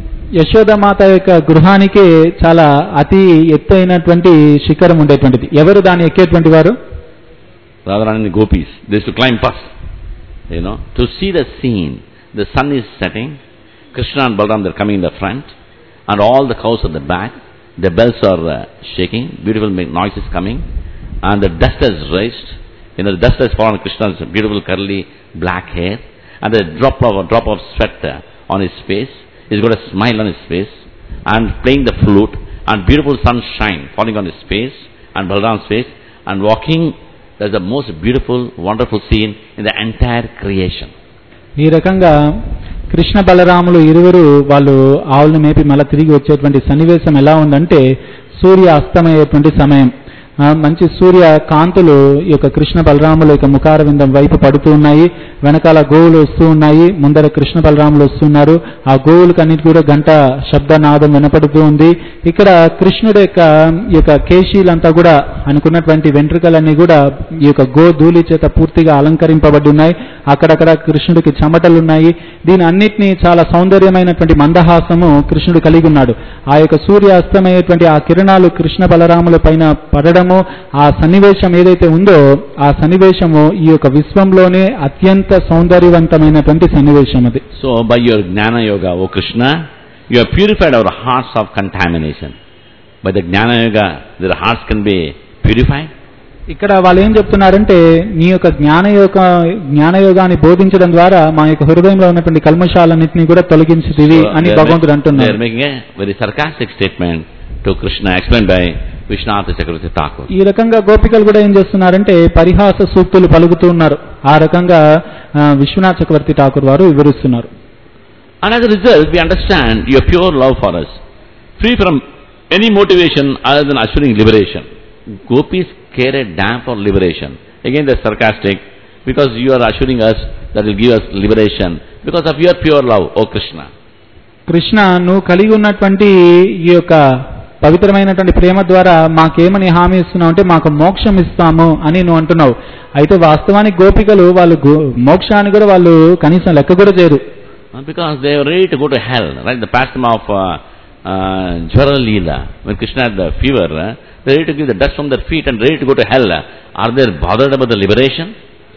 యశోదమాత యొక్క గృహానికి చాలా అతి ఎత్తైనటువంటి శిఖరం ఉండేటువంటిది ఎవరు దాన్ని ఎక్కేటువంటి వారు Radharani and the gopis, they used to climb first. You know, to see the scene. The sun is setting, Krishna and Balaram, they're coming in the front, and all the cows at the back. The bells are uh, shaking, beautiful ma- noises coming, and the dust has raised. You know, the dust has fallen on Krishna's beautiful curly black hair, and the drop of a drop of sweat uh, on his face. He's got a smile on his face, and playing the flute, and beautiful sunshine falling on his face and Balaram's face, and walking. That's the most beautiful, wonderful scene in the entire creation. ఈ రకంగా కృష్ణ బలరాములు ఇరువురు వాళ్ళు ఆవులను మేపి మళ్ళీ తిరిగి వచ్చేటువంటి సన్నివేశం ఎలా ఉందంటే సూర్య అస్తమయ్యేటువంటి సమయం ఆ, మంచి సూర్య కాంతులు ఈ యొక్క కృష్ణ బలరాముల యొక్క ముఖార విందం వైపు పడుతూ ఉన్నాయి వెనకాల గోవులు వస్తూ ఉన్నాయి ముందర కృష్ణ బలరాములు వస్తున్నారు ఆ గోవులకు అన్నిటి కూడా గంట శబ్దనాదం వినపడుతూ ఉంది ఇక్కడ కృష్ణుడు యొక్క ఈ యొక్క కేశీలంతా కూడా అనుకున్నటువంటి వెంట్రుకలన్నీ కూడా ఈ యొక్క గో ధూళి చేత పూర్తిగా అలంకరింపబడి ఉన్నాయి అక్కడక్కడ కృష్ణుడికి చెమటలు ఉన్నాయి దీని అన్నిటినీ చాలా సౌందర్యమైనటువంటి మందహాసము కృష్ణుడు కలిగి ఉన్నాడు ఆ యొక్క సూర్య అస్తమయ్యేటువంటి ఆ కిరణాలు కృష్ణ బలరాముల పైన పడడము ఆ సన్నివేశం ఏదైతే ఉందో ఆ సన్నివేశము ఈ యొక్క విశ్వంలోనే అత్యంత సౌందర్యవంతమైనటువంటి సన్నివేశం అది So, by your Jnana Yoga, O Krishna, you have purified our hearts of contamination. By the Jnana Yoga, their hearts can be purified. ఇక్కడ వాళ్ళు ఏం చెప్తున్నారంటే నీ యొక్క జ్ఞానయోగ జ్ఞానయోగాన్ని బోధించడం ద్వారా మా యొక్క హృదయంలో ఉన్నటువంటి కల్మషాలన్నింటినీ కూడా తొలగించుతీవి So, అని they are భగవంతుడు make- they are అంటున్నారు making a very sarcastic statement to Krishna, explained by Vishnath Chakravarti Thakur. ఈ రకంగా గోపికలు కూడా ఏం చేస్తున్నారంటే పరిహాస సూక్తులు పలుకుతూ ఉన్నారు ఆ రకంగా ఆ, విశ్వనాథ్ చక్రవర్తి ఠాకూర్ వారు వివరిస్తున్నారు And as a result, we understand your pure love for us, free from any motivation other than assuring liberation. Gopis care a damn for liberation. Again, they're sarcastic because you are assuring us that will give us liberation because of your pure love, O Krishna. Krishna నువ్వు కలిగి ఉన్నటువంటి ఈ యొక్క పవిత్రమైనటువంటి ప్రేమ ద్వారా మాకేమని హామీ ఇస్తున్నావు అంటే మాకు మోక్షం ఇస్తాము అని నువ్వు అంటున్నావు అయితే వాస్తవానికి గోపికలు వాళ్ళు గో- మోక్షాన్ని కూడా వాళ్ళు కనీసం లెక్క కూడా చేయరు Uh, Because they are ready to go to hell, right? The pastime of uh, uh, Jwara Leela, when Krishna had the fever, uh, they're ready to give the dust from their feet and ready to go to hell. Are they bothered about the liberation?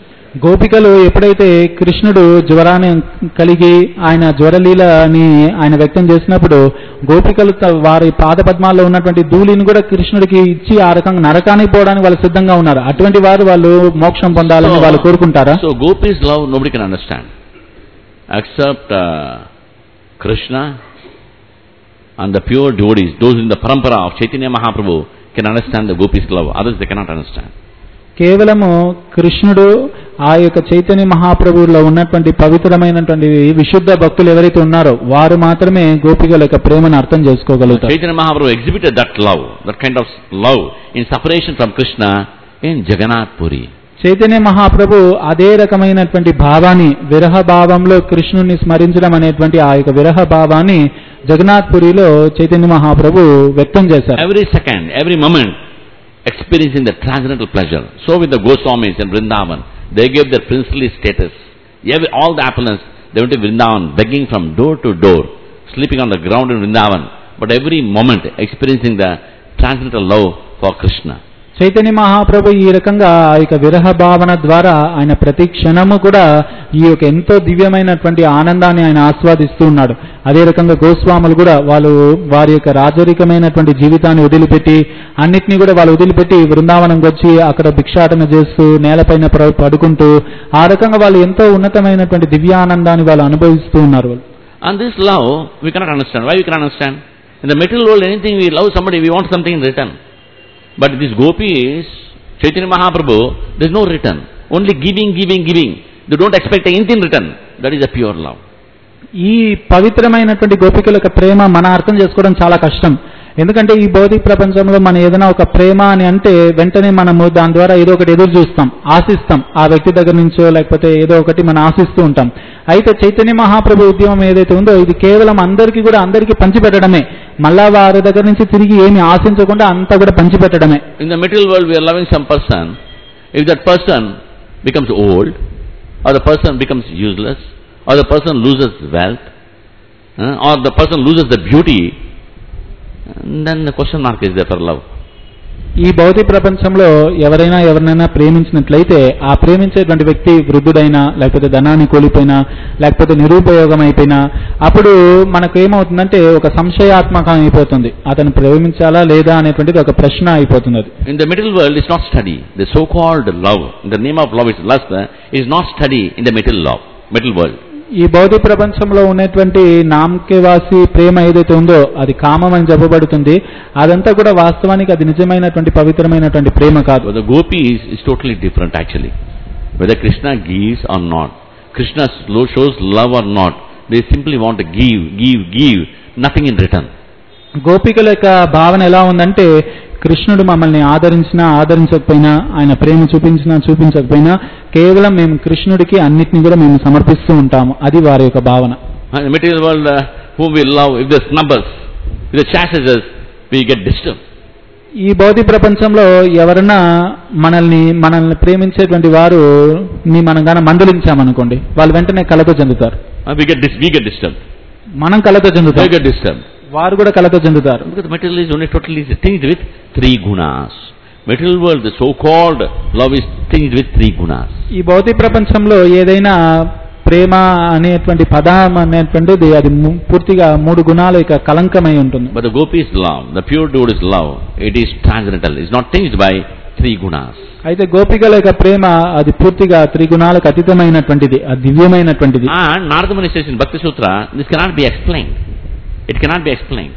గోపికలు ఎప్పుడైతే కృష్ణుడు జ్వరాన్ని కలిగి ఆయన జ్వరలీలని ఆయన వ్యక్తం చేసినప్పుడు గోపికలు త- వారి పాద పద్మాల్లో ఉన్నటువంటి ధూళిని కూడా కృష్ణుడికి ఇచ్చి ఆ రకంగా నరకానికి పోవడానికి వాళ్ళు సిద్ధంగా ఉన్నారు అటువంటి వారు వాళ్ళు మోక్షం పొందాలని వాళ్ళు కోరుకుంటారా so Gopi's love nobody can understand. Except uh, Krishna and the pure devotees, those in the parampara of Chaitanya Mahaprabhu can understand the Gopi's love. Others they cannot understand. కేవలము కృష్ణుడు ఆ యొక్క చైతన్య మహాప్రభువులో ఉన్నటువంటి పవిత్రమైనటువంటి విశుద్ధ భక్తులు ఎవరైతే ఉన్నారో వారు మాత్రమే గోపికల యొక్క ప్రేమను అర్థం చేసుకోగలుగుతారు Chaitanya Mahaprabhu exhibited that love, that kind of love in separation from Krishna in Jagannath Puri. Chaitanya మహాప్రభు అదే రకమైనటువంటి భావాన్ని విరహ భావంలో కృష్ణుని స్మరించడం అనేటువంటి ఆ యొక్క విరహ భావాన్ని జగన్నాథ్ పురిలో చైతన్య మహాప్రభు వ్యక్తం చేశారు Every second, every moment, experiencing the transcendental pleasure. So with the Goswamis in Vrindavan, they gave their princely status. Every, all the opulence, they went to Vrindavan, begging from door to door, sleeping on the ground in Vrindavan, but every moment experiencing the transcendental love for Krishna. Chaitanya మహాప్రభు ఈ రకంగా ఆ యొక్క విరహ భావన ద్వారా ఆయన ప్రతి క్షణము కూడా ఈ యొక్క ఎంతో దివ్యమైనటువంటి ఆనందాన్ని ఆయన ఆస్వాదిస్తూ ఉన్నాడు అదే రకంగా గోస్వాములు కూడా వాళ్ళు వారి యొక్క రాజరికమైనటువంటి జీవితాన్ని వదిలిపెట్టి అన్నిటినీ కూడా వాళ్ళు వదిలిపెట్టి బృందావనంకి వచ్చి అక్కడ భిక్షాటన చేస్తూ నేలపైన ప్ర- పడుకుంటూ ఆ రకంగా వాళ్ళు ఎంతో ఉన్నతమైనటువంటి దివ్యానందాన్ని వాళ్ళు అనుభవిస్తూ ఉన్నారు వాళ్ళు And this love, we cannot understand. Why we cannot understand? In the material world, anything we love somebody, we want something in return. But these gopis, Chaitanya Mahaprabhu, there is no return. Only giving, giving, giving. They don't expect anything in return. That is a pure love. ఈ పవిత్రమైనటువంటి గోపికల యొక్క ప్రేమ మన అర్థం చేసుకోవడం చాలా కష్టం ఎందుకంటే ఈ భౌతిక ప్రపంచంలో మనం ఏదైనా ఒక ప్రేమ అని అంటే వెంటనే మనము దాని ద్వారా ఏదో ఒకటి ఎదురు చూస్తాం ఆశిస్తాం ఆ వ్యక్తి దగ్గర నుంచో లేకపోతే ఏదో ఒకటి మనం ఆశిస్తూ ఉంటాం అయితే చైతన్య మహాప్రభు ఉద్యమం ఏదైతే ఉందో ఇది కేవలం అందరికీ కూడా అందరికీ పంచిపెట్టడమే మళ్ళా వారి దగ్గర నుంచి తిరిగి ఏమి ఆశించకుండా అంతా కూడా పంచిపెట్టడమే In the material world, we are loving some person. If that person becomes old, or the person becomes useless, or the person loses wealth, uh, or the person loses the beauty, then the question mark is there for love. ఈ భౌతిక ప్రపంచంలో ఎవరైనా ఎవరినైనా ప్రేమించినట్లయితే ఆ ప్రేమించేటువంటి వ్యక్తి వృద్ధుడైనా లేకపోతే ధనాన్ని కోల్పోయినా లేకపోతే నిరుపయోగం అయిపోయినా అప్పుడు మనకు ఏమవుతుందంటే ఒక సంశయాత్మకం అయిపోతుంది అతను ప్రేమించాలా లేదా అనేటువంటిది ఒక ప్రశ్న అయిపోతుంది అది In the material world, it's not study. The so-called love, in the name of love is lust, uh, is not study in the material love, material world. ఈ భౌతిక ప్రపంచంలో ఉన్నటువంటి నామకేవాసి ప్రేమ ఏదైతే ఉందో అది కామం అని చెప్పబడుతుంది అదంతా కూడా వాస్తవానికి అది నిజమైనటువంటి పవిత్రమైనటువంటి ప్రేమ కాదు But the gopis is totally different actually. Whether Krishna gives or not, Krishna slow shows love or not, they simply want to give, give, give, nothing in return. గోపికల యొక్క భావన ఎలా ఉందంటే కృష్ణుడు మమ్మల్ని ఆదరించినా ఆదరించకపోయినా ఆయన ప్రేమ చూపించినా చూపించకపోయినా కేవలం మేము కృష్ణుడికి అన్నిటిని కూడా మేము సమర్పిస్తూ ఉంటాము అది వారి యొక్క భావన And in the material world, uh, whom we love, if they snub us, if they chastise us, we get disturbed. ఈ భౌతిక ప్రపంచంలో ఎవరన్నా మనల్ని మనల్ని ప్రేమించేటువంటి వారు ని మనం గాన మందలించామనుకోండి వాళ్ళు వెంటనే కలత చెందుతారు Uh, we get dis- we get disturbed. మనం కలత They చెందుతాం get disturbed. వారు కూడా కలత చెందుతారు Because the material is only totally tinged with three gunas. Material world, the so-called love is tinged with three gunas. ఈ భౌతిక ప్రపంచంలో ఏదైనా ప్రేమ అనేటువంటి పదం అనేటువంటిది అది ము- పూర్తిగా మూడు గుణాల యొక్క కలంకమై ఉంటుంది But the gopi's love, the pure devotee's love, it is transcendental. It's not tinged by three gunas. అయితే గోపికల యొక్క ప్రేమ అది పూర్తిగా త్రిగుణాలకు అతీతమైనటువంటిది అది దివ్యమైనటువంటిది And Narada Muni says in Bhakti Sutra, this cannot be explained. It cannot be explained.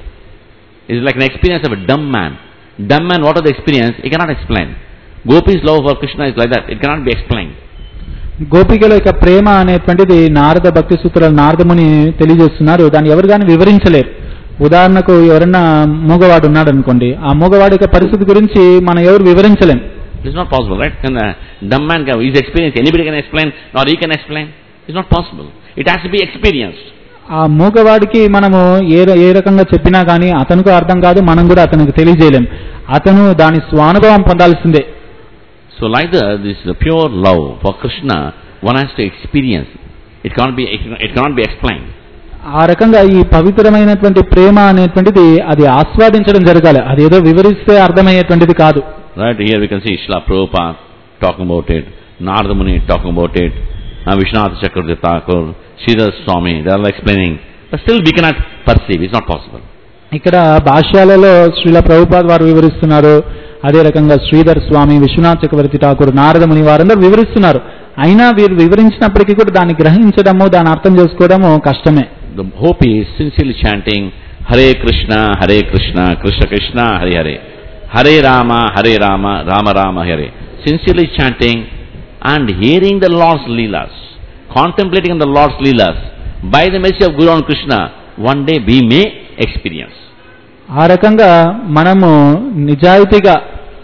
It is like an experience of a dumb man. Dumb man, what are the experience? He cannot explain. Gopi's love for Krishna is like that. It cannot be explained. గోపికల యొక్క ప్రేమ అనేటువంటిది నారద భక్తి సూత్రాలు నారదముని తెలియజేస్తున్నారు దాన్ని ఎవరు కానీ వివరించలేరు ఉదాహరణకు ఎవరన్నా మూగవాడు ఉన్నాడు అనుకోండి ఆ మూగవాడి యొక్క పరిస్థితి గురించి మనం ఎవరు వివరించలేం It's not possible, right? Can a dumb man can, his experience, anybody can explain, nor he can explain? It's not possible. It has to be experienced. ఆ మూగవాడికి మనము ఏ ర- ఏ రకంగా చెప్పినా కానీ అతనికి అర్థం కాదు మనం కూడా అతనికి తెలియజేయలేం అతను దాని స్వానుభవం పొందాల్సిందే So like that, this is a pure love for Krishna, one has to experience. It cannot be, it cannot be explained. ఆ రకంగా ఈ పవిత్రమైనటువంటి ప్రేమ అనేటువంటిది అది ఆస్వాదించడం జరగాలి అదేదో వివరిస్తే అర్థమయ్యేటువంటిది కాదు Right here we can see Srila Prabhupada talking about it, Narada Muni talking about it, uh, Vishwanath Chakravarti Thakur, Sridhar Swami, they are all explaining. But still we cannot perceive, it's not possible. ఇక్కడ భాష్యాలలో శ్రీల ప్రభుపాద్ వారు వివరిస్తున్నారు అదే రకంగా శ్రీధర్ స్వామి విశ్వనాథ్ చక్రవర్తి ఠాకూర్ నారదముని వారందరూ వివరిస్తున్నారు అయినా వీరు వివరించినప్పటికీ కూడా దాన్ని గ్రహించడము దాన్ని అర్థం చేసుకోవడము కష్టమే The hope is sincerely chanting Hare Krishna, Hare Krishna, Krishna Krishna, Hare Hare. Hare Rama, Hare Rama, Rama Rama, Hare. Sincerely chanting and hearing the Lord's Leelas, contemplating on the Lord's Leelas, by the mercy of Guru and Krishna, one day we may experience. ఆ రకంగా మనము నిజాయితీగా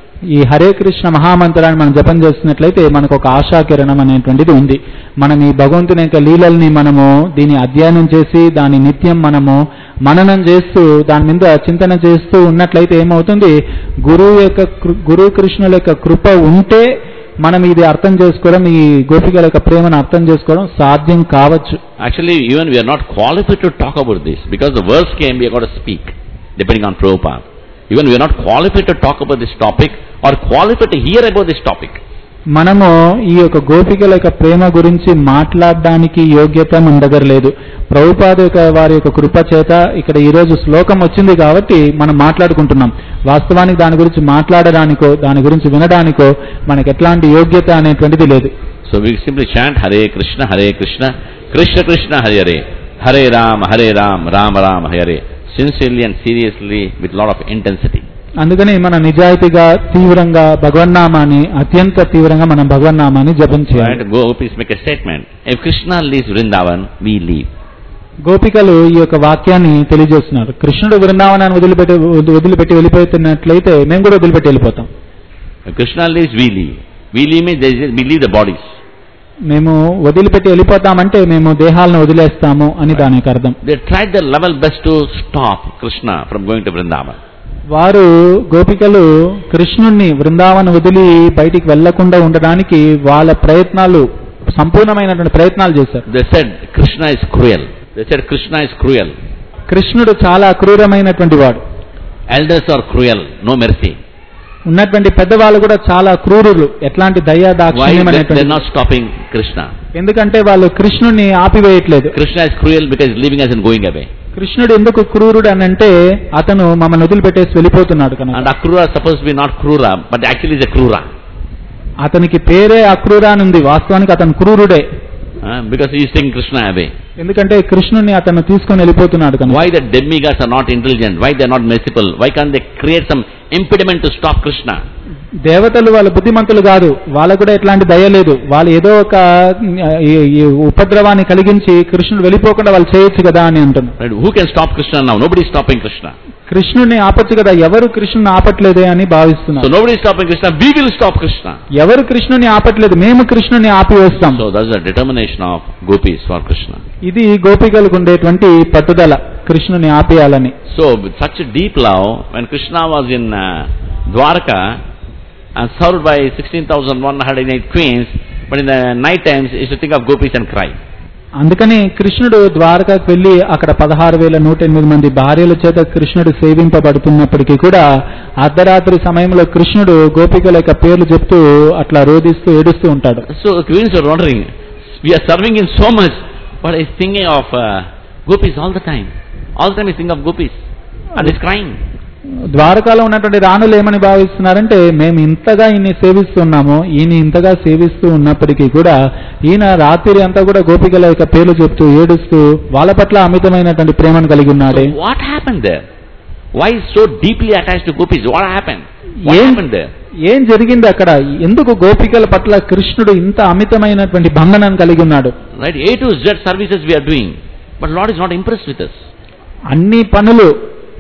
ఈ హరే కృష్ణ మహామంత్రాన్ని మనం జపం చేస్తున్నట్లయితే మనకు ఒక ఆశాకిరణం అనేటువంటిది ఉంది మనం ఈ భగవంతుని యొక్క లీలల్ని మనము దీన్ని అధ్యయనం చేసి దాని నిత్యం మనము మననం చేస్తూ దాని మీద చింతన చేస్తూ ఉన్నట్లయితే ఏమవుతుంది గురువు యొక్క కృ- గురు కృష్ణుల యొక్క కృప ఉంటే మనం ఇది అర్థం చేసుకోవడం ఈ గోపికల యొక్క ప్రేమను అర్థం చేసుకోవడం సాధ్యం కావచ్చు Actually, even we are not qualified to talk about this because the verse came, we have got to speak, depending on Prabhupada. Even we are not qualified to talk about this topic or qualified to hear about this topic. మనము ఈ యొక్క గోపికల యొక్క ప్రేమ గురించి మాట్లాడడానికి యోగ్యత మన దగ్గర లేదు ప్రభుపాద యొక్క వారి యొక్క కృప చేత ఇక్కడ ఈ రోజు శ్లోకం వచ్చింది కాబట్టి మనం మాట్లాడుకుంటున్నాం వాస్తవానికి దాని గురించి మాట్లాడడానికో దాని గురించి వినడానికో మనకి ఎట్లాంటి యోగ్యత అనేటువంటిది లేదు So we simply chant Hare Krishna, Hare Krishna, Krishna Krishna, Hare Hare, Hare Ram, Hare Ram, Ram Ram, Hare Hare, sincerely and seriously with lot of intensity. అందుకని మన నిజాయితీగా తీవ్రంగా భగవన్నామాన్ని అత్యంత తీవ్రంగా మనం భగవన్నామాన్ని జపం చేయాలి Right? Gopis make a statement. If Krishna leaves Vrindavan, we leave. గోపికలు ఈ యొక్క వాక్యాన్ని తెలియజేస్తున్నారు కృష్ణుడు బృందావనాన్ని వదిలిపెట్టి వదిలిపెట్టి వెళ్ళిపోతున్నట్లయితే మేము కూడా వదిలిపెట్టి వెళ్ళిపోతాం If Krishna leaves, we leave. We leave means there is- we leave the bodies. మేము వదిలిపెట్టి వెళ్ళిపోతామంటే మేము దేహాలను వదిలేస్తాము అని దానికి అర్థం They tried their level best to stop Krishna from going to Vrindavan. వారు గోపికలు కృష్ణుణ్ణి బృందావనం వదిలి బయటికి వెళ్లకుండా ఉండడానికి వాళ్ళ ప్రయత్నాలు సంపూర్ణమైనటువంటి ప్రయత్నాలు చేశారు They said Krishna is cruel. They said Krishna is cruel. కృష్ణుడు చాలా క్రూరమైనటువంటి వాడు Elders are cruel, no mercy. ఉన్నటువంటి పెద్దవాళ్ళు కూడా చాలా క్రూరులు ఎట్లాంటి దయా Why దాక్షిణ్యం they, అనేటువంటి they're not stopping Krishna? ఎందుకంటే వాళ్ళు కృష్ణుణ్ణి ఆపివేయట్లేదు Krishna is cruel because he's leaving us and going away. కృష్ణుడు ఎందుకు క్రూరుడు అని అంటే అతను మమ్మల్ని వదిలిపెట్టేసి వెళ్ళిపోతున్నాడు కనుక And Akrura is supposed to be not Krura, but actually is a Krura. అతనికి పేరే అక్రూర అని ఉంది వాస్తవానికి అతను క్రూరుడే Uh, because he is taking Krishna away. ఎందుకంటే కృష్ణుని అతను తీసుకొని వెళ్ళిపోతున్నాడు కనుక Why the demigods are not intelligent? Why they are not merciful? Why can't they create some impediment to stop Krishna? దేవతలు వాళ్ళ బుద్ధిమంతులు కాదు వాళ్ళకు కూడా ఎట్లాంటి దయ లేదు వాళ్ళు ఏదో ఒక ఆ, ఈ- ఈ ఉపద్రవాన్ని కలిగించి కృష్ణుడు వెళ్ళిపోకుండా వాళ్ళు చేయొచ్చు కదా అని అంటున్నారు Right? Who can stop Krishna now? Nobody is stopping Krishna. కృష్ణుడిని ఆపచ్చు కదా ఎవరు కృష్ణుని ఆపట్లేదే అని So భావిస్తున్నారు nobody is stopping Krishna. We will stop Krishna. ఎవరు కృష్ణుని ఆపట్లేదు మేము కృష్ణుని ఆపివేస్తాం So that's the determination of gopis for Krishna. ఇది గోపికలకు ఉండేటువంటి పట్టుదల కృష్ణుని ఆపేయాలని So with such a deep love, when Krishna was in uh, Dwarka and served by 16,108 queens, but in the night times he used to think of gopis and cry. అందుకని కృష్ణుడు ద్వారకాకు వెళ్లి అక్కడ పదహారు వేల నూట ఎనిమిది మంది భార్యల చేత కృష్ణుడు సేవింపబడుతున్నప్పటికీ కూడా అర్ధరాత్రి సమయంలో కృష్ణుడు గోపికల యొక్క పేర్లు చెప్తూ అట్లా రోధిస్తూ ఏడుస్తూ ఉంటాడు So the queens are wondering, we are serving him so much, but he's thinking of uh, gopis all the time. All the time he's thinking of gopis. And he's crying. ద్వారకాలో ఉన్నటువంటి రాణులు ఏమని భావిస్తున్నారంటే మేము ఇంతగా ఈయన్ని సేవిస్తున్నాము ఈయన ఇంతగా సేవిస్తూ ఉన్నప్పటికీ కూడా ఈయన రాత్రి అంతా కూడా గోపికల యొక్క పేర్లు చెప్తూ ఏడుస్తూ వాళ్ళ పట్ల అమితమైనటువంటి ప్రేమను కలిగి ఉన్నాడే So what happened there? Why is so deeply attached to gopis? What happened? What ఏం happened there? ఏం జరిగింది అక్కడ ఎందుకు గోపికల పట్ల కృష్ణుడు ఇంత అమితమైనటువంటి బంధనాన్ని కలిగి ఉన్నాడు Right? A to Z services we are doing, but Lord is not impressed with us. అన్ని పనులు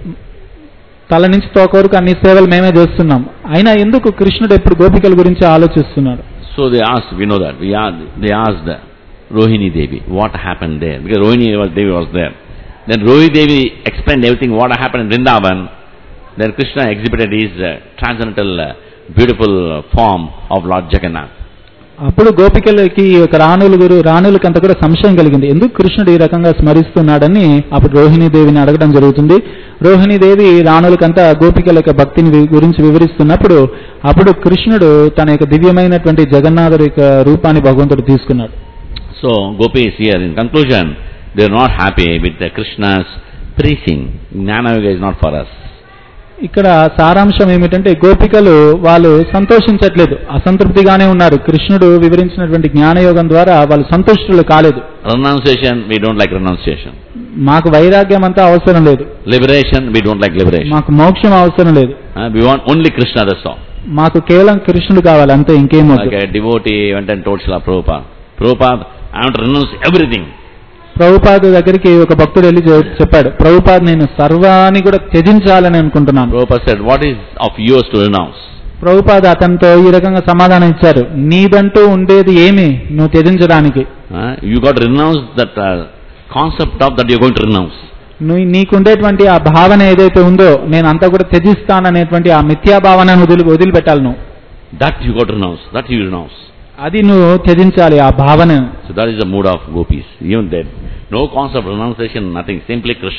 తల నుంచి తోక వరకు అన్ని సేవలు మేమే చేస్తున్నాం అయినా ఎందుకు కృష్ణుడు ఎప్పుడు గోపికల గురించి ఆలోచిస్తున్నాడు So they asked, we know that, we asked, they asked Rohini Devi, what happened there? Because Rohini was, Devi was there. Then Rohini Devi explained everything, what happened in Vrindavan. Then Krishna exhibited his uh, transcendental, uh, beautiful uh, form of Lord Jagannath. అప్పుడు గోపికలకి ఈ యొక్క రాణులు గురు రాణులకంతా కూడా సంశయం కలిగింది ఎందుకు కృష్ణుడు ఈ రకంగా స్మరిస్తున్నాడని అప్పుడు రోహిణీ దేవిని అడగడం జరుగుతుంది రోహిణీ దేవి రాణులకంతా గోపికల యొక్క భక్తిని వి- గురించి వివరిస్తున్నప్పుడు అప్పుడు కృష్ణుడు తన యొక్క దివ్యమైనటువంటి జగన్నాథుడి యొక్క రూపాన్ని భగవంతుడు తీసుకున్నాడు So gopis here, in conclusion, they are not happy with the Krishna's preaching. Jnana Yoga is not for us. ఇక్కడ సారాంశం ఏమిటంటే గోపికలు వాళ్ళు సంతోషించట్లేదు అసంతృప్తిగానే ఉన్నారు కృష్ణుడు వివరించినటువంటి జ్ఞానయోగం ద్వారా వాళ్ళు సంతుష్టులు కాలేదు Renunciation, we don't like renunciation. మాకు వైరాగ్యం అంతా అవసరం లేదు Liberation, we don't like liberation. మాకు మోక్షం అవసరం లేదు Uh, we want only Krishna, that's all. మాకు కేవలం కృష్ణుడు కావాలి అంతే ఇంకేం వద్దు Like a devotee went and told Srila Prabhupada, Prabhupada, I want to renounce everything. Prabhupada దగ్గరికి ఒక భక్తుడు వెళ్ళి చె- చెప్పాడు ప్రభుపాద్ నేను సర్వాన్ని కూడా త్యజించాలని అనుకుంటున్నాను Prabhupada said, what is of yours to renounce? Prabhupada అతనితో ఈ రకంగా సమాధానం ఇచ్చారు నీదంటూ ఉండేది ఏమి నువ్వు త్యజించడానికి Uh, you got to renounce that uh, concept of that you're going to renounce. నువ్వు నీకుండేటువంటి ఆ భావన ఏదైతే ఉందో నేను అంతా కూడా త్యజిస్తాననేటువంటి ఆ మిథ్యా భావనను వదిలి వదిలిపెట్టాలి నువ్వు That you got to renounce. That you renounce. అది నువ్వు త్యజించాలి ఆ భావనను So that is the mood of gopis. Even then, no concept of renunciation, nothing. Simply Krishna.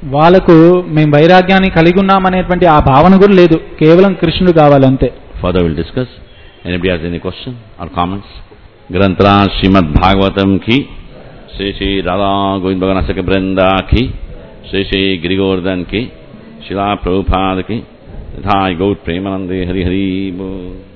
వాళ్ళకు మేము వైరాగ్యాన్ని కలిగి ఉన్నామనేటువంటి ఆ భావన కూడా లేదు కేవలం కృష్ణుడు కావాలంతే Further we'll discuss. Anybody has any question or comments? Grantra Srimad Bhagavatam ki, Sri Sri Radha Govind Bhaganasaka Brenda ki, Sri Sri Girigordhan ki, Shila Prabhupada ki, Thai Gaut Premanande Hari Hari Bo.